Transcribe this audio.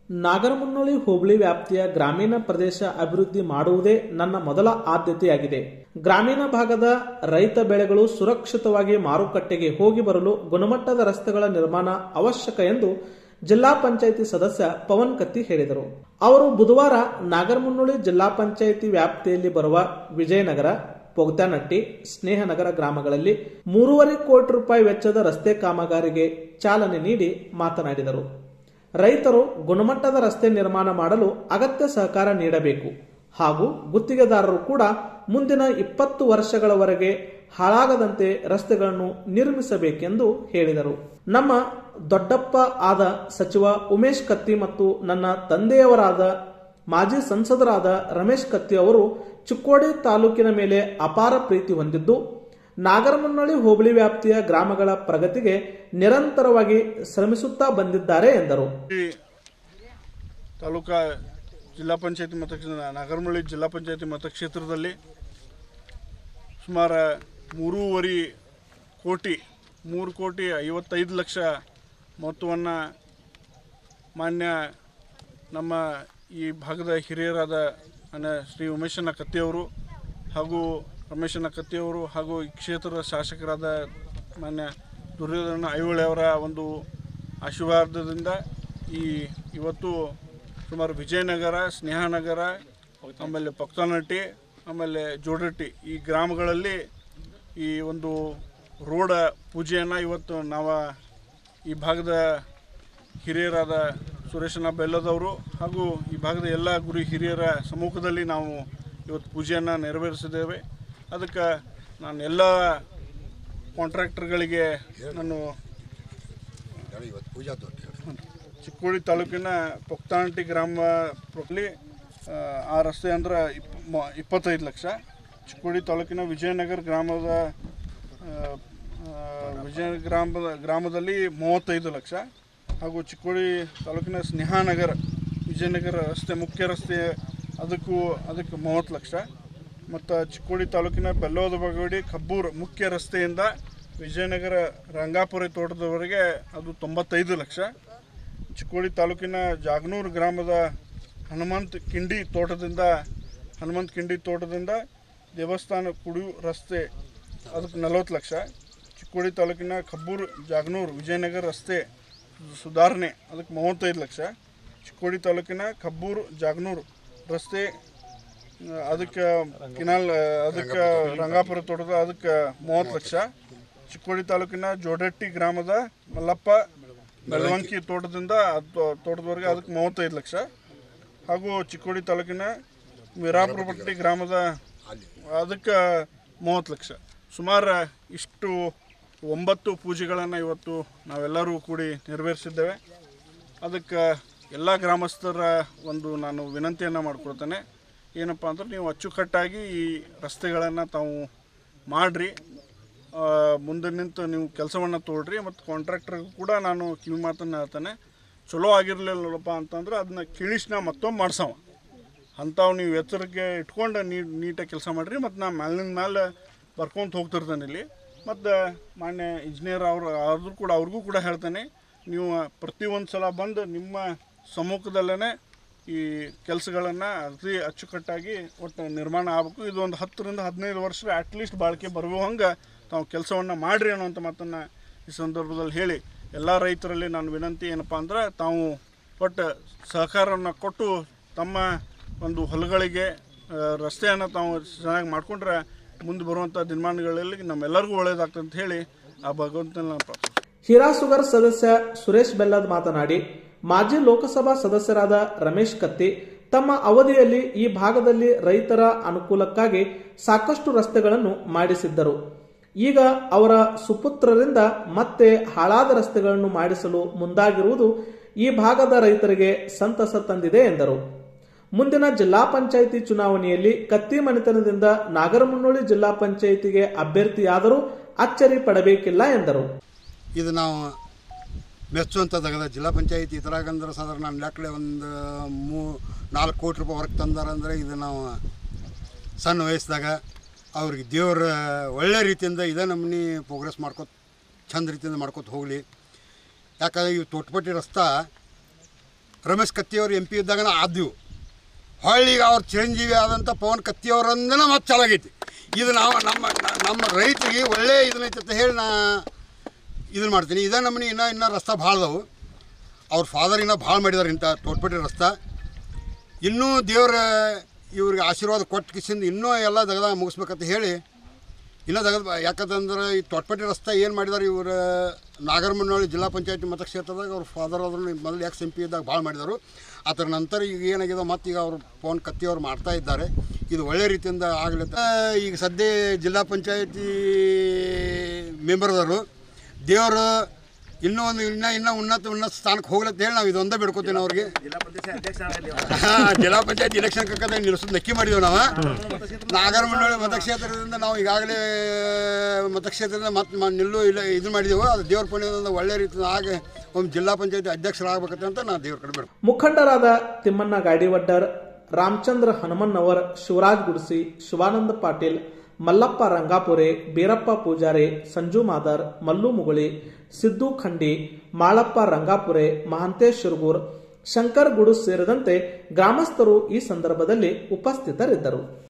ನಾಗರಮುನ್ನೋಳಿ ಹೋಬಳಿ ವ್ಯಾಪ್ತಿಯ ಗ್ರಾಮೀಣ ಪ್ರದೇಶ ಅಭಿವೃದ್ಧಿ ಮಾಡುವುದೇ ನನ್ನ ಮೊದಲ ಆದ್ಯತೆಯಾಗಿದೆ ಗ್ರಾಮೀಣ ಭಾಗದ ರೈತ ಬೆಳೆಗಳು ಸುರಕ್ಷಿತವಾಗಿ ಮಾರುಕಟ್ಟೆಗೆ ಹೋಗಿ ಬರಲು ಗುಣಮಟ್ಟದ ರಸ್ತೆಗಳ ನಿರ್ಮಾಣ ಅವಶ್ಯಕ ಎಂದು ಜಿಲ್ಲಾ ಪಂಚಾಯಿತಿ ಸದಸ್ಯ ಪವನ್ ಕತ್ತಿ ಹೇಳಿದರು ಅವರು ಬುಧವಾರ ನಾಗರಮುನ್ನೋಳಿ ಜಿಲ್ಲಾ ಪಂಚಾಯಿತಿ ವ್ಯಾಪ್ತಿಯಲ್ಲಿ ಬರುವ ವಿಜಯನಗರ ಪೊಗ್ತಾನಟ್ಟಿ ಸ್ನೇಹನಗರ ಗ್ರಾಮಗಳಲ್ಲಿ ಮೂರುವರೆ ಕೋಟಿ ರೂಪಾಯಿ ವೆಚ್ಚದ ರಸ್ತೆ ಕಾಮಗಾರಿಗೆ ಚಾಲನೆ ನೀಡಿ ಮಾತನಾಡಿದರು ರೈತರು ಗುಣಮಟ್ಟದ ರಸ್ತೆ ನಿರ್ಮಾಣ ಮಾಡಲು ಅಗತ್ಯ ಸಹಕಾರ ನೀಡಬೇಕು ಹಾಗೂ ಗುತ್ತಿಗೆದಾರರು ಕೂಡ ಮುಂದಿನ ಇಪ್ಪತ್ತು ವರ್ಷಗಳವರೆಗೆ ಹಾಳಾಗದಂತೆ ರಸ್ತೆಗಳನ್ನು ನಿರ್ಮಿಸಬೇಕೆಂದು ಹೇಳಿದರು ನಮ್ಮ ದೊಡ್ಡಪ್ಪ ಆದ ಸಚಿವ ಉಮೇಶ್ ಕತ್ತಿ ಮತ್ತು ನನ್ನ ತಂದೆಯವರಾದ ಮಾಜಿ ಸಂಸದರಾದ ರಮೇಶ್ ಕತ್ತಿ ಅವರು ಚಿಕ್ಕೋಡಿ ತಾಲೂಕಿನ ಮೇಲೆ ಅಪಾರ ಪ್ರೀತಿ ಹೊಂದಿದ್ದು ನಾಗರಮುನ್ನೋಳಿ ಹೋಬಳಿ ವ್ಯಾಪ್ತಿಯ ಗ್ರಾಮಗಳ ಪ್ರಗತಿಗೆ ನಿರಂತರವಾಗಿ ಶ್ರಮಿಸುತ್ತಾ ಬಂದಿದ್ದಾರೆ ಎಂದರು ಈ ತಾಲೂಕಾ ಜಿಲ್ಲಾ ಪಂಚಾಯತಿ ಮತಕ್ಷೇತ್ರ ನಾಗರಮಳ್ಳಿ ಜಿಲ್ಲಾ ಪಂಚಾಯತಿ ಮತಕ್ಷೇತ್ರದಲ್ಲಿ ಸುಮಾರು ಮೂರೂವರೆ ಕೋಟಿ ಮೂರು ಕೋಟಿ ಐವತ್ತೈದು ಲಕ್ಷ ಮೊತ್ತವನ್ನು ಮಾನ್ಯ ನಮ್ಮ ಈ ಭಾಗದ ಹಿರಿಯರಾದ ಅನ್ನ ಶ್ರೀ ಉಮೇಶನ ಕತ್ತಿಯವರು ಹಾಗೂ ರಮೇಶನ ಕತ್ತಿಯವರು ಹಾಗೂ ಈ ಕ್ಷೇತ್ರದ ಶಾಸಕರಾದ ಮಾನ್ಯ ದುರ್ಯೋಧನ ಐಹೊಳೆ ಅವರ ಒಂದು ಆಶೀರ್ವಾದದಿಂದ ಈ ಇವತ್ತು ಸುಮಾರು ವಿಜಯನಗರ ಸ್ನೇಹನಗರ ಆಮೇಲೆ ಪಕ್ತನಟ್ಟಿ ಆಮೇಲೆ ಜೋಡಟ್ಟಿ ಈ ಗ್ರಾಮಗಳಲ್ಲಿ ಈ ಒಂದು ರೋಡ ಪೂಜೆಯನ್ನು ಇವತ್ತು ನಾವು ಈ ಭಾಗದ ಹಿರಿಯರಾದ ಸುರೇಶನ ಬೆಲ್ಲದವರು ಹಾಗೂ ಈ ಭಾಗದ ಎಲ್ಲ ಗುರು ಹಿರಿಯರ ಸಮ್ಮುಖದಲ್ಲಿ ನಾವು ಇವತ್ತು ಪೂಜೆಯನ್ನು ನೆರವೇರಿಸಿದ್ದೇವೆ ಅದಕ್ಕೆ ನಾನು ಎಲ್ಲ ಕಾಂಟ್ರಾಕ್ಟರ್ಗಳಿಗೆ ನಾನು ಇವತ್ತು ಪೂಜಾ ದೊಡ್ಡ ಚಿಕ್ಕೋಡಿ ತಾಲೂಕಿನ ಪೊಕ್ತಾಂಟಿ ಗ್ರಾಮದಲ್ಲಿ ಆ ರಸ್ತೆ ಅಂದ್ರೆ ಇಪ್ ಮ- ಇಪ್ಪತ್ತೈದು ಲಕ್ಷ ಚಿಕ್ಕೋಡಿ ತಾಲೂಕಿನ ವಿಜಯನಗರ ಗ್ರಾಮದ ಆ, ಆ, ವಿಜಯ ಗ್ರಾಮದ ಗ್ರಾಮದಲ್ಲಿ ಮೂವತ್ತೈದು ಲಕ್ಷ ಹಾಗೂ ಚಿಕ್ಕೋಡಿ ತಾಲೂಕಿನ ಸ್ನೇಹಾನಗರ ವಿಜಯನಗರ ರಸ್ತೆ ಮುಖ್ಯ ರಸ್ತೆ ಅದಕ್ಕೂ ಅದಕ್ಕೆ ಮೂವತ್ತು ಲಕ್ಷ ಮತ್ತು ಚಿಕ್ಕೋಡಿ ತಾಲೂಕಿನ ಬೆಲ್ಲೋದ ಬಗಡಿ ಕಬ್ಬೂರು ಮುಖ್ಯ ರಸ್ತೆಯಿಂದ ವಿಜಯನಗರ ರಂಗಾಪುರ ತೋಟದವರೆಗೆ ಅದು ತೊಂಬತ್ತೈದು ಲಕ್ಷ ಚಿಕ್ಕೋಡಿ ತಾಲೂಕಿನ ಜಾಗನೂರು ಗ್ರಾಮದ ಹನುಮಂತ್ ಕಿಂಡಿ ತೋಟದಿಂದ ಹನುಮಂತ್ ಕಿಂಡಿ ತೋಟದಿಂದ ದೇವಸ್ಥಾನ ಕುಡಿಯು ರಸ್ತೆ ಅದಕ್ಕೆ ನಲವತ್ತು ಲಕ್ಷ ಚಿಕ್ಕೋಡಿ ತಾಲೂಕಿನ ಕಬ್ಬೂರು ಜಾಗನೂರು ವಿಜಯನಗರ ರಸ್ತೆ ಸುಧಾರಣೆ ಅದಕ್ಕೆ ಮೂವತ್ತೈದು ಲಕ್ಷ ಚಿಕ್ಕೋಡಿ ತಾಲೂಕಿನ ಕಬ್ಬೂರು ಜಾಗನೂರು ರಸ್ತೆ ಆ, ಅದಕ್ಕೆ ಕಿನಾಲ್ ಅದಕ್ಕೆ ರಂಗಾಪುರ ತೋಟದ ಅದಕ್ಕೆ ಮೂವತ್ತು ಲಕ್ಷ ಚಿಕ್ಕೋಡಿ ತಾಲೂಕಿನ ಜೋಡಟ್ಟಿ ಗ್ರಾಮದ ಮಲ್ಲಪ್ಪ ಬೆಳವಂಕಿ ತೋಟದಿಂದ ಅದು ತೋ- ತೋಟದವರೆಗೆ ಅದಕ್ಕೆ ಮೂವತ್ತೈದು ಲಕ್ಷ ಹಾಗೂ ಚಿಕ್ಕೋಡಿ ತಾಲೂಕಿನ ವೀರಾಪುರಪಟ್ಟಿ ಗ್ರಾಮದ ಅದಕ್ಕೆ ಮೂವತ್ತು ಲಕ್ಷ ಸುಮಾರು ಇಷ್ಟು ಒಂಬತ್ತು ಪೂಜೆಗಳನ್ನು ಇವತ್ತು ನಾವೆಲ್ಲರೂ ಕೂಡಿ ನೆರವೇರಿಸಿದ್ದೇವೆ ಅದಕ್ಕೆ ಎಲ್ಲ ಗ್ರಾಮಸ್ಥರ ಒಂದು ನಾನು ವಿನಂತಿಯನ್ನು ಮಾಡ್ಕೊಳ್ತೇನೆ ಏನಪ್ಪ ಅಂದ್ರೆ ನೀವು ಅಚ್ಚುಕಟ್ಟಾಗಿ ಈ ರಸ್ತೆಗಳನ್ನು ತಾವು ಮಾಡಿರಿ ಮುಂದೆ ನಿಂತು ನೀವು ಕೆಲಸವನ್ನು ತೊಗೊಳ್ರಿ ಮತ್ತು ಕಾಂಟ್ರಾಕ್ಟರ್ಗೂ ಕೂಡ ನಾನು ಕಿವಿ ಮಾತನ್ನು ಹೇಳ್ತೇನೆ ಚಲೋ ಆಗಿರಲಿಲ್ಲಪ್ಪ ಅಂತಂದ್ರೆ ಅದನ್ನ ಕಿಳಿಸ್ನ ಮತ್ತೊಮ್ಮೆ ಮಾಡ್ಸವ ಅಂಥವು ನೀವು ಎಚ್ಚರಿಕೆ ಇಟ್ಕೊಂಡು ನೀ ನೀಟಾಗಿ ಕೆಲಸ ಮಾಡಿರಿ ಮತ್ತು ನಾ ಮ್ಯಾಲಿನ ಮೇಲೆ ಬರ್ಕೊಂತ ಹೋಗ್ತಿರ್ತೇನೆ ಇಲ್ಲಿ ಮತ್ತು ಮಾನ್ಯ ಇಂಜಿನಿಯರ್ ಅವರು ಆದರೂ ಕೂಡ ಅವ್ರಿಗೂ ಕೂಡ ಹೇಳ್ತೇನೆ ನೀವು ಪ್ರತಿಯೊಂದು ಸಲ ಬಂದು ನಿಮ್ಮ ಸಮ್ಮುಖದಲ್ಲೇ ಈ ಕೆಲಸಗಳನ್ನು ಅತಿ ಅಚ್ಚುಕಟ್ಟಾಗಿ ಒಟ್ಟು ನಿರ್ಮಾಣ ಆಗಬೇಕು ಇದು ಒಂದು ಹತ್ತರಿಂದ ಹದಿನೈದು ವರ್ಷ ಅಟ್ಲೀಸ್ಟ್ ಬಾಳಿಕೆ ಬರುವ ಹಂಗೆ ತಾವು ಕೆಲಸವನ್ನು ಮಾಡಿರಿ ಅನ್ನುವಂಥ ಮಾತನ್ನು ಈ ಸಂದರ್ಭದಲ್ಲಿ ಹೇಳಿ ಎಲ್ಲ ರೈತರಲ್ಲಿ ನಾನು ವಿನಂತಿ ಏನಪ್ಪ ಅಂದ್ರೆ ತಾವು ಒಟ್ಟು ಸಹಕಾರವನ್ನು ಕೊಟ್ಟು ತಮ್ಮ ಒಂದು ಹೊಲಗಳಿಗೆ ಆ, ರಸ್ತೆಯನ್ನು ತಾವು ಚೆನ್ನಾಗಿ ಮಾಡಿಕೊಂಡ್ರೆ ಮುಂದೆ ಬರುವಂಥ ದಿನಮಾನಗಳಲ್ಲಿ ನಮ್ಮೆಲ್ಲರಿಗೂ ಒಳ್ಳೆಯದಾಗ್ತದೆ ಅಂತ ಹೇಳಿ ಆ ಭಗವಂತನ ನಾನು ಪ್ರಾರ್ಥಿಸ್ತೀನಿ ಹಿರಾ ಸುಗರ್ ಸದಸ್ಯ ಸುರೇಶ್ ಬೆಲ್ಲದ್ ಮಾತನಾಡಿ ಮಾಜಿ ಲೋಕಸಭಾ ಸದಸ್ಯರಾದ ರಮೇಶ್ ಕತ್ತಿ ತಮ್ಮ ಅವಧಿಯಲ್ಲಿ ಈ ಭಾಗದಲ್ಲಿ ರೈತರ ಅನುಕೂಲಕ್ಕಾಗಿ ಸಾಕಷ್ಟು ರಸ್ತೆಗಳನ್ನು ಮಾಡಿಸಿದ್ದರು ಈಗ ಅವರ ಸುಪುತ್ರರಿಂದ ಮತ್ತೆ ಹಾಳಾದ ರಸ್ತೆಗಳನ್ನು ಮಾಡಿಸಲು ಮುಂದಾಗಿರುವುದು ಈ ಭಾಗದ ರೈತರಿಗೆ ಸಂತಸ ತಂದಿದೆ ಎಂದರು ಮುಂದಿನ ಜಿಲ್ಲಾ ಪಂಚಾಯಿತಿ ಚುನಾವಣೆಯಲ್ಲಿ ಕತ್ತಿ ಮನೆತನದಿಂದ ನಾಗರಮುನ್ನೋಳಿ ಜಿಲ್ಲಾ ಪಂಚಾಯಿತಿಗೆ ಅಭ್ಯರ್ಥಿಯಾದರೂ ಅಚ್ಚರಿ ಪಡಬೇಕಿಲ್ಲ ಎಂದರು ಇದು ನಾವು ಮೆಚ್ಚುವಂಥದ್ದಾಗದ ಜಿಲ್ಲಾ ಪಂಚಾಯತಿ ಇದ್ರಾಗಂದ್ರೆ ಸಾಧಾರಣ ನನ್ನ ಲೆಕ್ಕಲೆ ಒಂದು ಮೂ ನಾಲ್ಕು ಕೋಟಿ ರೂಪಾಯಿ ಹೊರಗೆ ತಂದಾರಂದ್ರೆ ಇದು ನಾವು ಸಣ್ಣ ವಯಸ್ಸಿದಾಗ ಅವ್ರಿಗೆ ದೇವ್ರ ಒಳ್ಳೆ ರೀತಿಯಿಂದ ಇದೇ ನಮ್ಮನಿ ಪ್ರೋಗ್ರೆಸ್ ಮಾಡ್ಕೊತ ಚಂದ ರೀತಿಯಿಂದ ಮಾಡ್ಕೊತ ಹೋಗಲಿ ಯಾಕಂದ್ರೆ ಇವು ತೊಟ್ಪಟ್ಟಿ ರಸ್ತೆ ರಮೇಶ್ ಕತ್ತಿಯವರು ಎಂ ಪಿ ಇದ್ದಾಗ ಆದ್ವು ಹೊಳ್ಳಿ ಈಗ ಅವ್ರ ಚಿರಂಜೀವಿ ಆದಂಥ ಪವನ್ ಕತ್ತಿಯವರಂದನ ಮತ್ತೆ ಚಾಲಾಗೈತಿ ಇದು ನಾವು ನಮ್ಮ ನಮ್ಮ ರೈತರಿಗೆ ಒಳ್ಳೆ ಇದನ್ನೈತೆ ಅಂತ ಹೇಳಿ ನಾ ಇದನ್ನು ಮಾಡ್ತೀನಿ ಇದೇ ನಮ್ಮನೆ ಇನ್ನೂ ಇನ್ನೂ ರಸ್ತೆ ಭಾಳ ಅದಾವು ಅವ್ರ ಫಾದರ್ ಇನ್ನೂ ಭಾಳ ಮಾಡಿದಾರೆ ಇಂಥ ತೋಟ್ಪಟ್ಟಿ ರಸ್ತೆ ಇನ್ನೂ ದೇವ್ರ ಇವ್ರಿಗೆ ಆಶೀರ್ವಾದ ಕೊಟ್ಟು ಕಿಸಿಂದ ಇನ್ನೂ ಎಲ್ಲ ದಗದ ಮುಗಿಸ್ಬೇಕಂತ ಹೇಳಿ ಇನ್ನೂ ದಗದ ಯಾಕಂತಂದ್ರೆ ಈ ತೊಟ್ಪಟ್ಟಿ ರಸ್ತೆ ಏನು ಮಾಡಿದಾರೆ ಇವ್ರ ನಾಗರಮನಹಳ್ಳಿ ಜಿಲ್ಲಾ ಪಂಚಾಯತಿ ಮತಕ್ಷೇತ್ರದಾಗ ಅವ್ರ ಫಾದರ್ ಆದ್ರೂ ಮೊದಲು ಎಕ್ಸ್ ಎಂ ಪಿ ಇದ್ದಾಗ ಭಾಳ ಮಾಡಿದರು ಅದರ ನಂತರ ಈಗ ಏನಾಗಿದೆ ಮತ್ತು ಈಗ ಅವರು ಫೋನ್ ಕತ್ತಿಯವ್ರು ಮಾಡ್ತಾ ಇದ್ದಾರೆ ಇದು ಒಳ್ಳೆ ರೀತಿಯಿಂದ ಆಗಲಿ ಈಗ ಸದ್ಯ ಜಿಲ್ಲಾ ಪಂಚಾಯತಿ ಮೆಂಬರ್ದವರು ದೇವರು ಇನ್ನೂ ಒಂದು ಇನ್ನೂ ಇನ್ನೂ ಉನ್ನತ ಉನ್ನತ ಸ್ಥಾನಕ್ಕೆ ಹೋಗ್ಲಂತ ಹೇಳಿ ನಾವು ಇದೊಂದೇ ಬಿಡ್ಕೋತೀವಿ ಅವ್ರಿಗೆ ಹಾಂ ಜಿಲ್ಲಾ ಪಂಚಾಯತ್ ಇಲೆಕ್ಷನ್ ಕಕ್ಕದ ನಿಲ್ಲಿಸೋದು ನಕ್ಕಿ ಮಾಡಿದೆವು ನಾವು ನಾಗರಮಂಡಳಿ ಮತಕ್ಷೇತ್ರದಿಂದ ನಾವು ಈಗಾಗಲೇ ಮತಕ್ಷೇತ್ರದಿಂದ ಮತ್ತೆ ನಿಲ್ಲು ಇಲ್ಲ ಇದು ಮಾಡಿದೆವು ಅದು ದೇವ್ರ ಪುಣ್ಯದಿಂದ ಒಳ್ಳೆ ರೀತಿಯಿಂದ ಆಗಿ ಒಂದು ಜಿಲ್ಲಾ ಪಂಚಾಯತಿ ಅಧ್ಯಕ್ಷರಾಗಬೇಕಂತ ಅಂತ ನಾವು ದೇವ್ರ ಕಡೆ ಬಿಡ್ಬೇಕು ಮುಖಂಡರಾದ ತಿಮ್ಮಣ್ಣ ಗಾಡಿವಡ್ಡರ್ ರಾಮಚಂದ್ರ ಹನುಮನ್ನವರ್ ಶಿವರಾಜ್ ಗುಡ್ಸಿ ಶಿವಾನಂದ ಪಾಟೀಲ್ ಮಲ್ಲಪ್ಪ ರಂಗಾಪುರೆ ಬೀರಪ್ಪ ಪೂಜಾರಿ ಸಂಜು ಮಾದರ್ ಮಲ್ಲು ಮುಗುಳಿ ಸಿದ್ದು ಖಂಡಿ ಮಾಳಪ್ಪ ರಂಗಾಪುರೆ ಮಹಾಂತೇಶ್ ಶಿರ್ಗೂರ್ ಶಂಕರ್ ಗುಡು ಸೇರಿದಂತೆ ಗ್ರಾಮಸ್ಥರು ಈ ಸಂದರ್ಭದಲ್ಲಿ ಉಪಸ್ಥಿತರಿದ್ದರು